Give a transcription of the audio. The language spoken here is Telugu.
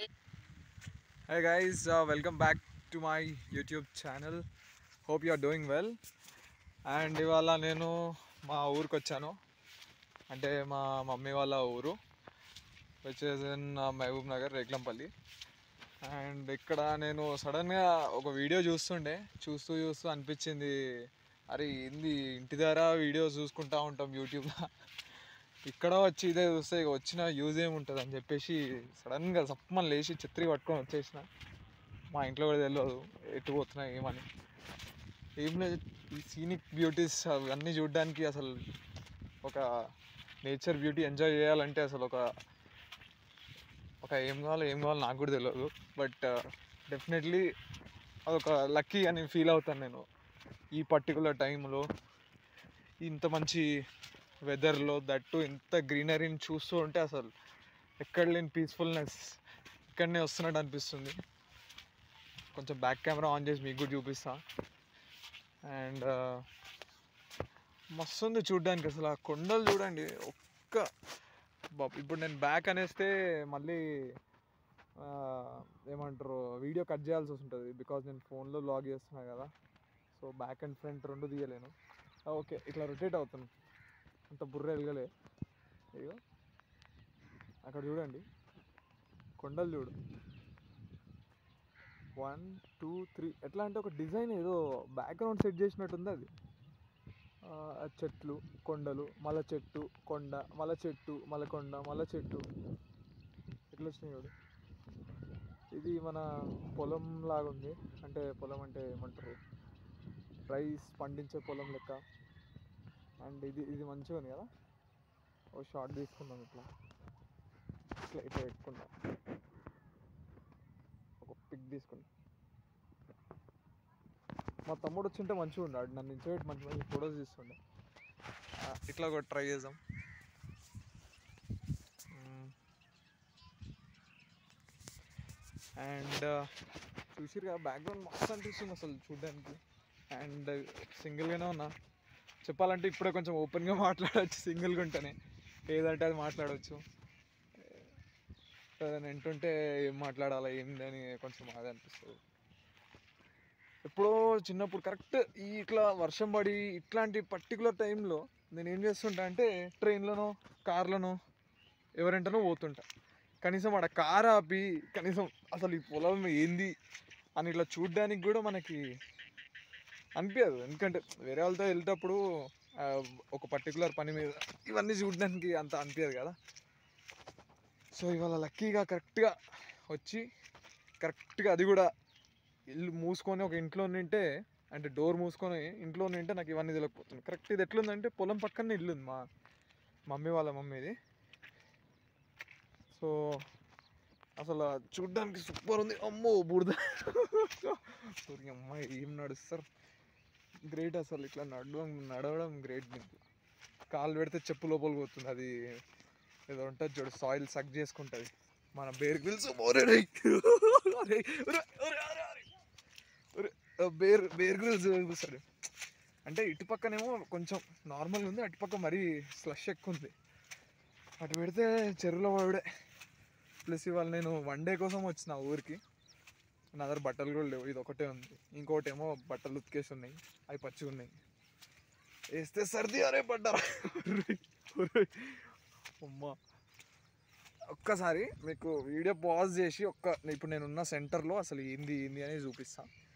Hey guys, uh, welcome back to my YouTube channel. Hope you are doing well. And ఇవాళ నేను మా ఊరికి వచ్చాను అంటే మా మమ్మీ వాళ్ళ ఊరు which is in Mahabubnagar Reglampalli and ఇక్కడ నేను సడన్గా ఒక వీడియో చూస్తుండే చూస్తూ చూస్తూ అనిపించింది అరే ఏంది ఇంటి దగ్గర వీడియోస్ చూసుకుంటా ఉంటాం యూట్యూబ్లో ఇక్కడ వచ్చి ఇదే చూస్తే ఇక వచ్చిన యూజ్ ఏముంటుంది అని చెప్పేసి సడన్గా సప్పమని లేచి చిత్రి పట్టుకొని వచ్చేసిన మా ఇంట్లో కూడా తెలియదు ఎటు పోతున్నా ఏమని ఏం లేదు ఈ సీనిక్ బ్యూటీస్ అవన్నీ చూడడానికి అసలు ఒక నేచర్ బ్యూటీ ఎంజాయ్ చేయాలంటే అసలు ఒక ఒక ఏం కావాలో ఏం కావాలో నాకు కూడా తెలియదు బట్ డెఫినెట్లీ అదొక లక్కీ అని ఫీల్ అవుతాను నేను ఈ పర్టికులర్ టైంలో ఇంత మంచి వెదర్లో దట్టు ఇంత గ్రీనరీని చూస్తూ ఉంటే అసలు ఎక్కడ లేని పీస్ఫుల్నెస్ ఇక్కడనే వస్తున్నట్టు అనిపిస్తుంది కొంచెం బ్యాక్ కెమెరా ఆన్ చేసి మీకు కూడా చూపిస్తా అండ్ మస్తు ఉంది చూడడానికి అసలు ఆ కొండలు చూడండి ఒక్క బాబ్ ఇప్పుడు నేను బ్యాక్ అనేస్తే మళ్ళీ ఆ, ఏమంటారు వీడియో కట్ చేయాల్సి వస్తుంటుంది బికాజ్ నేను ఫోన్లో లాగ్ చేస్తున్నా కదా సో బ్యాక్ అండ్ ఫ్రంట్ రెండు తీయలేను ఓకే ఇట్లా రొటేట్ అవుతాను అంత బుర్ర ఎలగలే అయ్యో అక్కడ చూడండి కొండలు చూడు వన్ టూ త్రీ ఎట్లా అంటే ఒక డిజైన్ ఏదో బ్యాక్గ్రౌండ్ సెట్ చేసినట్టుంది అది ఆ, ఆ చెట్లు కొండలు మల చెట్టు కొండ మల చెట్టు మల కొండ మల చెట్టు ఎట్లా వచ్చినాయి చూడు ఇది మన పొలం లాగా ఉంది అంటే పొలం అంటే ఏమంటారు రైస్ పండించే పొలం లెక్క అండ్ ఇది ఇది మంచిగా ఉంది కదా ఓ షార్ట్ తీసుకుందాం ఇట్లా ఇట్లా ఇట్లా పెట్టుకుందాం ఒక పిక్ తీసుకుందాం మా తమ్ముడు వచ్చింటే మంచిగా ఉన్నాడు నన్ను ఇంచోటి మంచి మంచి ఫొటోస్ తీస్తుండే ఆ, ఇట్లా కూడా ట్రై చేద్దాం అండ్ చూసిరు కదా బ్యాక్గ్రౌండ్ మస్తు అనిపిస్తుంది అసలు చూడడానికి అండ్ సింగిల్గానే ఉన్నా చెప్పాలంటే ఇప్పుడే కొంచెం ఓపెన్గా మాట్లాడవచ్చు సింగిల్గా ఉంటేనే ఏదంటే అది మాట్లాడవచ్చు ఏదైనా వింటుంటే ఏం మాట్లాడాలా ఏంది అని కొంచెం బాధ అనిపిస్తుంది ఎప్పుడో చిన్నప్పుడు కరెక్ట్ ఈ ఇట్లా వర్షం పడి ఇట్లాంటి పర్టికులర్ టైంలో నేను ఏం చేస్తుంటా అంటే ట్రైన్లోనో కార్లోనో ఎవరింటనో పోతుంటా కనీసం ఆడ కార్ ఆపి కనీసం అసలు ఈ పొలం ఏంది అని ఇట్లా చూడ్డానికి కూడా మనకి అనిపించదు ఎందుకంటే వేరే వాళ్ళతో వెళ్ళేటప్పుడు ఆ, ఒక పర్టికులర్ పని మీద ఇవన్నీ చూడడానికి అంత అనిపించదు కదా సో ఇవాళ లక్కీగా కరెక్ట్గా వచ్చి కరెక్ట్గా అది కూడా ఇల్లు మూసుకొని ఒక ఇంట్లో ఉంటే అంటే డోర్ మూసుకొని ఇంట్లో ఉంటే నాకు ఇవన్నీ తెలియకపోతుంది కరెక్ట్ ఇది ఎట్లుందంటే పొలం పక్కనే ఇల్లు ఉంది మా మమ్మీ వాళ్ళ మమ్మీది సో అసలు చూడ్డానికి సూపర్ ఉంది అమ్మో బూడిద సూర్య అమ్మ ఏం నడుస్తారు గ్రేట్ అసలు ఇట్లా నడవడం నడవడం గ్రేట్ మీకు కాలు పెడితే చెప్పు లోపలికి పోతుంది అది ఏదో ఉంటుంది చూడు సాయిల్ సక్ చేసుకుంటుంది మన Bear Grylls Bear Bear Grylls చూపిస్తాడు అంటే ఇటు పక్కనేమో కొంచెం నార్మల్గా ఉంది అటు పక్క మరీ స్లష్ ఎక్కువ ఉంది అటు పెడితే చెరువులో పడుడే ప్లస్ ఇవాళ నేను వన్ డే కోసం వచ్చిన ఊరికి నా దగ్గర బట్టలు కూడా లేవు ఇది ఒకటే ఉంది ఇంకోటి ఏమో బట్టలు ఉతికేసి ఉన్నాయి అవి పచ్చిగా ఉన్నాయి వేస్తే సర్ది అరే పడ్డారా అమ్మా ఒక్కసారి మీకు వీడియో పాజ్ చేసి ఒక్క ఇప్పుడు నేనున్న సెంటర్లో అసలు ఏంది ఏంది అనేది చూపిస్తా